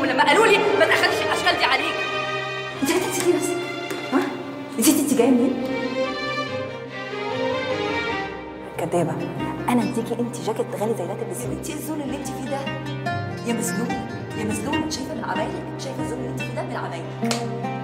ولما قالوا لي ما تاخدش الاشكال دي عليك انت هتنسيتي نفسك ها نسيتي انت جايه منين كدابه انا اديكي انت جاكيت غالي زي ده تلبسيه انت ايه الذل اللي انت فيه ده يا مزلومه يا مزلومه شايفه من عبايتك شايفه الذل اللي انت فيه ده من عبايتك